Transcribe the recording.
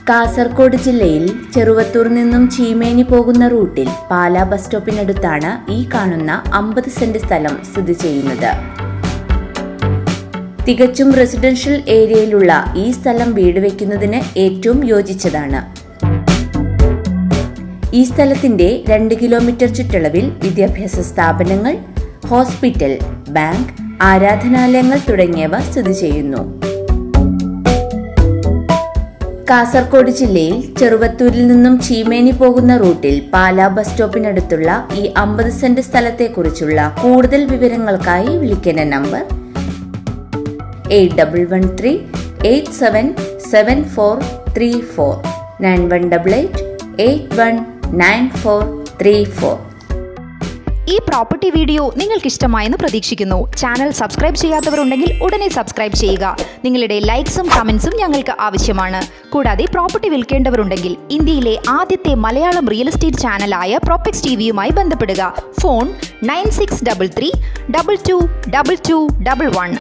കാസർഗോഡ് ജില്ലയിൽ ചെറുവത്തൂർ നിന്നും ചീമേനി പോകുന്ന റൂട്ടിൽ പാലാ ബസ് സ്റ്റോപ്പിനടുത്താണ് ഈ കാണുന്ന അമ്പത് സെന്റ് സ്ഥലം സ്ഥിതി ചെയ്യുന്നത് തികച്ചും റെസിഡൻഷ്യൽ ഏരിയയിലുള്ള ഈ സ്ഥലം വീട് വയ്ക്കുന്നതിന് ഏറ്റവും യോജിച്ചതാണ് ഈ സ്ഥലത്തിന്റെ രണ്ട് കിലോമീറ്റർ ചുറ്റളവിൽ വിദ്യാഭ്യാസ സ്ഥാപനങ്ങൾ ഹോസ്പിറ്റൽ ബാങ്ക് ആരാധനാലയങ്ങൾ തുടങ്ങിയവ സ്ഥിതി ചെയ്യുന്നു കാസർഗോഡ് ജില്ലയിൽ ചെറുവത്തൂരിൽ നിന്നും ചീമേനി പോകുന്ന റൂട്ടിൽ പാലാ ബസ് സ്റ്റോപ്പിനടുത്തുള്ള ഈ അമ്പത് സെന്റ് സ്ഥലത്തെക്കുറിച്ചുള്ള കൂടുതൽ വിവരങ്ങൾക്കായി വിളിക്കേണ്ട number eight double one three eight seven seven four three four nine one double eight eight one nine four three four ഈ പ്രോപ്പർട്ടി വീഡിയോ നിങ്ങൾക്ക് ഇഷ്ടമായെന്ന് പ്രതീക്ഷിക്കുന്നു ചാനൽ സബ്സ്ക്രൈബ് ചെയ്യാത്തവരുണ്ടെങ്കിൽ ഉടനെ സബ്സ്ക്രൈബ് ചെയ്യുക നിങ്ങളുടെ ലൈക്സും കമൻസും ഞങ്ങൾക്ക് ആവശ്യമാണ് കൂടാതെ പ്രോപ്പർട്ടി വിൽക്കേണ്ടവരുണ്ടെങ്കിൽ ഇന്ത്യയിലെ ആദ്യത്തെ മലയാളം റിയൽ എസ്റ്റേറ്റ് ചാനലായ പ്രോപ്പക്സ് ടി വിയുമായി ബന്ധപ്പെടുക phone nine six double three double two double two double one